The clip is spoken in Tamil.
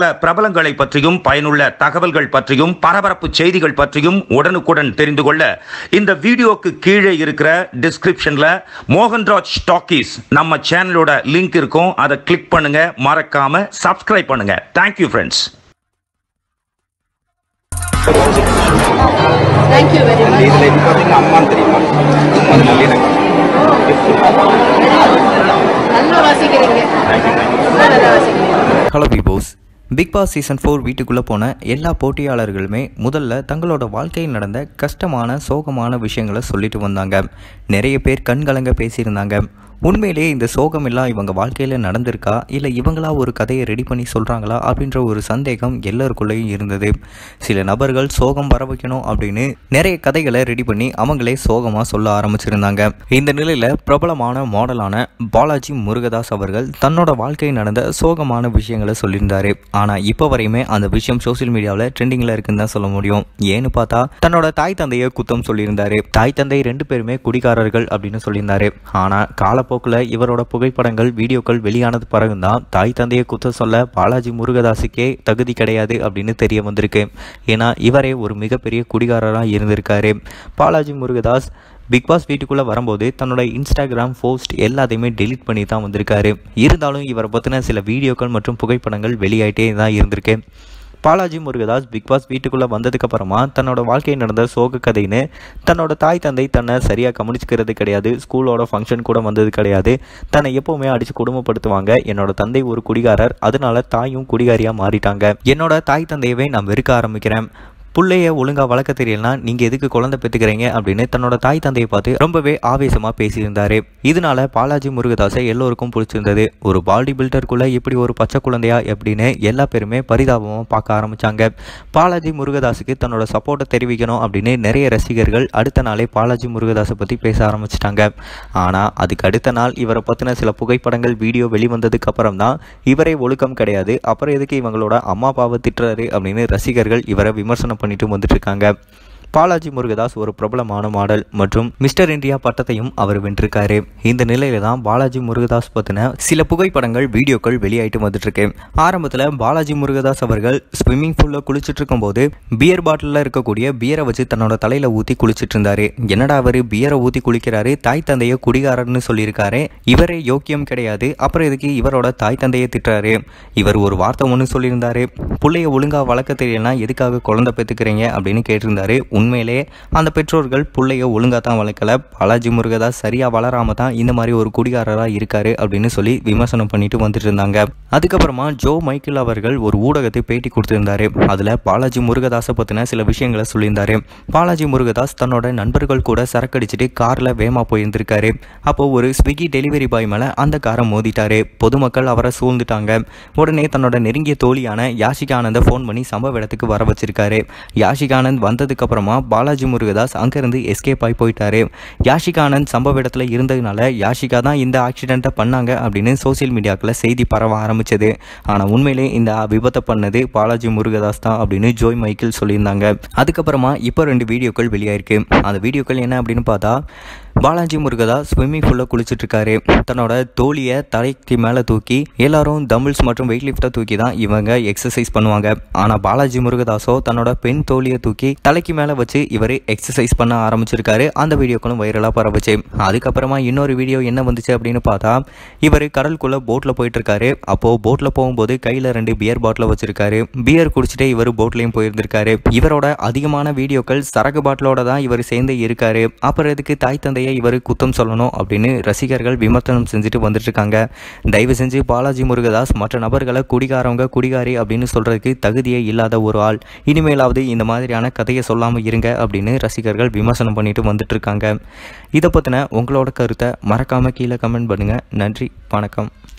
சகல பிரபலங்களை பற்றியும் பயனுள்ள தகவல்கள் பற்றியும் பரபரப்பு செய்திகள் பற்றியும் உடனுக்குடன் தெரிந்து கொள்ள இந்த வீடியோக்கு கீழே இருக்கிற டிஸ்கிரிப்ஷன்ல மோகன்ராஜ் ஸ்டாக்கீஸ் நம்ம சேனலோட லிங்க் இருக்கும் அதை கிளிக் பண்ணுங்க மறக்காம சப்ஸ்கிரைப் பண்ணுங்க thank you friends thank you very much இதுல இது பார்த்தீங்கன்னா அம்மான்னு தெரியுமா அது நல்லிணக்கம் நல்லா வாசிக்கிறீங்க ரொம்ப நல்லா வாசிக்கிறீங்க hello peeps Bigg Boss season four வீட்டுக்குள்ளே போன எல்லா போட்டியாளர்களுமே முதல்ல தங்களோட வாழ்க்கையில் நடந்த கஷ்டமான சோகமான விஷயங்களை சொல்லிட்டு வந்தாங்க நிறைய பேர் கண்கலங்க பேசியிருந்தாங்க உண்மையிலேயே இந்த சோகம் எல்லாம் இவங்க வாழ்க்கையில் நடந்திருக்கா இல்லை இவங்களா ஒரு கதையை ரெடி பண்ணி சொல்கிறாங்களா அப்படின்ற ஒரு சந்தேகம் எல்லாருக்குள்ளேயும் இருந்தது சில நபர்கள் சோகம் வர வைக்கணும் அப்படின்னு நிறைய கதைகளை ரெடி பண்ணி அவங்களே சோகமாக சொல்ல ஆரம்பிச்சிருந்தாங்க இந்த நிலையில் பிரபலமான மாடலான பாலாஜி முருகதாஸ் அவர்கள் தன்னோட வாழ்க்கையில் நடந்த சோகமான விஷயங்களை சொல்லியிருந்தாரு ஆனால் இப்போ வரையுமே அந்த விஷயம் சோஷியல் மீடியாவில் ட்ரெண்டிங்கில் இருக்குன்னு தான் சொல்ல முடியும் ஏன்னு பார்த்தா தன்னோட தாய் தந்தையை குத்தம் சொல்லியிருந்தாரு தாய் தந்தை ரெண்டு பேருமே குடிகாரர்கள் அப்படின்னு சொல்லியிருந்தாரு ஆனால் காலப்போக்கில் இவரோட புகைப்படங்கள் வீடியோக்கள் வெளியானது பிறகுதான் தாய் தந்தையை குத்தம் சொல்ல பாலாஜி முருகதாஸுக்கே தகுதி கிடையாது அப்படின்னு தெரிய வந்திருக்கு ஏன்னா இவரே ஒரு மிகப்பெரிய குடிகாரராக இருந்திருக்காரு பாலாஜி முருகதாஸ் பிக் பாஸ் வீட்டுக்குள்ளே வரும்போது தன்னோட இன்ஸ்டாகிராம் போஸ்ட் எல்லாத்தையுமே டெலீட் பண்ணி தான் வந்திருக்காரு இருந்தாலும் இவரை பற்றின சில வீடியோக்கள் மற்றும் புகைப்படங்கள் வெளியாயிட்டே தான் இருந்திருக்கு பாலாஜி முருகதாஸ் பிக் பாஸ் வீட்டுக்குள்ளே வந்ததுக்கப்புறமா தன்னோட வாழ்க்கையில் நடந்த சோக கதைன்னு தன்னோட தாய் தந்தை தன்னை சரியாக கவனிச்சுக்கிறது கிடையாது ஸ்கூலோட ஃபங்க்ஷன் கூட வந்தது கிடையாது தன்னை எப்போவுமே அடித்து கொடுமைப்படுத்துவாங்க என்னோட தந்தை ஒரு குடிகாரர் அதனால தாயும் குடிகாரியாக மாறிட்டாங்க என்னோட தாய் தந்தையவே நான் வெறுக்க ஆரம்பிக்கிறேன் புள்ளைய ஒழுங்கா வளர்க்க தெரியலனா நீங்க எதுக்கு குழந்தை பெற்றுக்கிறீங்க அப்படின்னு தன்னோட தாய் தந்தையை பார்த்து ரொம்பவே ஆவேசமா பேசியிருந்தாரு இதனால பாலாஜி முருகதாஸை எல்லோருக்கும் பிடிச்சிருந்தது ஒரு பாடி பில்டருக்குள்ள இப்படி ஒரு பச்சை குழந்தையா அப்படின்னு எல்லா பேருமே பரிதாபமாக பார்க்க ஆரம்பிச்சாங்க பாலாஜி முருகதாஸுக்கு தன்னோட சப்போர்ட்டை தெரிவிக்கணும் அப்படின்னு நிறைய ரசிகர்கள் அடுத்த நாளே பாலாஜி முருகதாஸை பற்றி பேச ஆரம்பிச்சிட்டாங்க ஆனால் அதுக்கு அடுத்த நாள் இவரை பற்றின சில புகைப்படங்கள் வீடியோ வெளிவந்ததுக்கு அப்புறம் தான் இவரே ஒழுக்கம் கிடையாது அப்புறம் எதுக்கு இவங்களோட அம்மா அப்பாவை திட்டுறாரு அப்படின்னு ரசிகர்கள் இவரை விமர்சனம் பண்ணிட்டு வந்துட்டு இருக்காங்க பாலாஜி முருகதாஸ் ஒரு பிரபலமான மாடல் மற்றும் மிஸ்டர் இந்தியா பட்டத்தையும் அவர் வென்றிருக்காரு இந்த நிலையில தான் பாலாஜி முருகதாஸ் பற்றின சில புகைப்படங்கள் வீடியோக்கள் வெளியாயிட்டு வந்துட்டு இருக்கு ஆரம்பத்தில் பாலாஜி முருகதாஸ் அவர்கள் ஸ்விம்மிங் பூலில் குளிச்சுட்டு இருக்கும்போது பியர் பாட்டிலில் இருக்கக்கூடிய பியரை வச்சு தன்னோட தலையில ஊற்றி குளிச்சிட்டு இருந்தாரு என்னடா அவர் பியரை ஊற்றி குளிக்கிறாரு தாய் தந்தையை குடிகாரர்னு சொல்லியிருக்காரு இவரே யோக்கியம் கிடையாது அப்புறம் இதுக்கு இவரோட தாய் தந்தையை திட்டுறாரு இவர் ஒரு வார்த்தை ஒன்று சொல்லியிருந்தாரு பிள்ளைய ஒழுங்கா வளர்க்க தெரியலனா எதுக்காக குழந்தை பெற்றுக்கிறீங்க அப்படின்னு கேட்டிருந்தாரு உண்மையிலே அந்த பெற்றோர்கள் பிள்ளைய ஒழுங்காக தான் வளர்க்கல பாலாஜி முருகதாஸ் சரியாக வளராம தான் இந்த மாதிரி ஒரு குடிகாரராக இருக்காரு அப்படின்னு சொல்லி விமர்சனம் பண்ணிட்டு வந்துட்டு இருந்தாங்க அதுக்கப்புறமா ஜோ மைக்கேல் அவர்கள் ஒரு ஊடகத்தை பேட்டி கொடுத்திருந்தாரு அதில் பாலாஜி முருகதாஸை பற்றின சில விஷயங்களை சொல்லியிருந்தாரு பாலாஜி முருகதாஸ் தன்னோட நண்பர்கள் கூட சரக்கடிச்சிட்டு காரில் வேகமாக போயிருந்திருக்காரு அப்போ ஒரு ஸ்விக்கி டெலிவரி பாய் மேலே அந்த காரை மோதிட்டாரு பொதுமக்கள் அவரை சூழ்ந்துட்டாங்க உடனே தன்னோட நெருங்கிய தோழியான யாஷிகா ஆனந்தை ஃபோன் பண்ணி சம்பவ இடத்துக்கு வர வச்சிருக்காரு யாஷிகா ஆனந்த் வந்ததுக்கு அப்புறமா பாலாஜி முருகதாஸ் அங்கேருந்து எஸ்கேப் ஆகி போயிட்டாரு யாஷிகா ஆனந்த் சம்பவ இடத்துல இருந்ததுனால யாஷிகா தான் இந்த ஆக்சிடெண்ட்டை பண்ணாங்க அப்படின்னு சோசியல் மீடியாக்களில் செய்தி பரவ ஆரம்பிச்சது ஆனால் உண்மையிலே இந்த விபத்தை பண்ணது பாலாஜி முருகதாஸ் தான் அப்படின்னு ஜோய் மைக்கேல் சொல்லியிருந்தாங்க அதுக்கப்புறமா இப்போ ரெண்டு வீடியோக்கள் வெளியாயிருக்கு அந்த வீடியோக்கள் என்ன அப்படின்னு பார்த்தா பாலாஜி முருகதாஸ் ஸ்விம்மிங் பூலில் குளிச்சுட்டு இருக்காரு தன்னோட தோழியை தலைக்கு மேலே தூக்கி எல்லாரும் தம்பிள்ஸ் மற்றும் வெயிட் லிஃப்ட்டை தூக்கி தான் இவங்க எக்ஸசைஸ் பண்ணுவாங்க ஆனால் பாலாஜி முருகதாஸோ தன்னோட பெண் தோழியை தூக்கி தலைக்கு மேலே வச்சு இவர் எக்ஸசைஸ் பண்ண ஆரம்பிச்சிருக்காரு அந்த வீடியோக்களும் வைரலாக பரவுச்சு அதுக்கப்புறமா இன்னொரு வீடியோ என்ன வந்துச்சு அப்படின்னு பார்த்தா இவர் கடலுக்குள்ளே போட்டில் போயிட்டு இருக்காரு அப்போது போட்டில் போகும்போது கையில் ரெண்டு பியர் பாட்டில் வச்சிருக்காரு பியர் குடிச்சிட்டே இவர் போட்லையும் போயிருந்திருக்காரு இவரோட அதிகமான வீடியோக்கள் சரக்கு பாட்டிலோட தான் இவர் சேர்ந்து இருக்காரு அப்புறம் இதுக்கு தாய் தந்தையை இவர் குத்தம் சொல்லணும் அப்படின்னு ரசிகர்கள் விமர்சனம் செஞ்சுட்டு வந்துட்டு இருக்காங்க தயவு செஞ்சு பாலாஜி முருகதாஸ் மற்ற நபர்களை குடிகாரவங்க குடிகாரி அப்படின்னு சொல்றதுக்கு தகுதியே இல்லாத ஒரு ஆள் இனிமேலாவது இந்த மாதிரியான கதையை சொல்லாமல் இருங்க அப்படின்னு ரசிகர்கள் விமர்சனம் பண்ணிட்டு வந்துட்டு இருக்காங்க இதை பற்றின உங்களோட கருத்தை மறக்காம கீழே கமெண்ட் பண்ணுங்க நன்றி வணக்கம்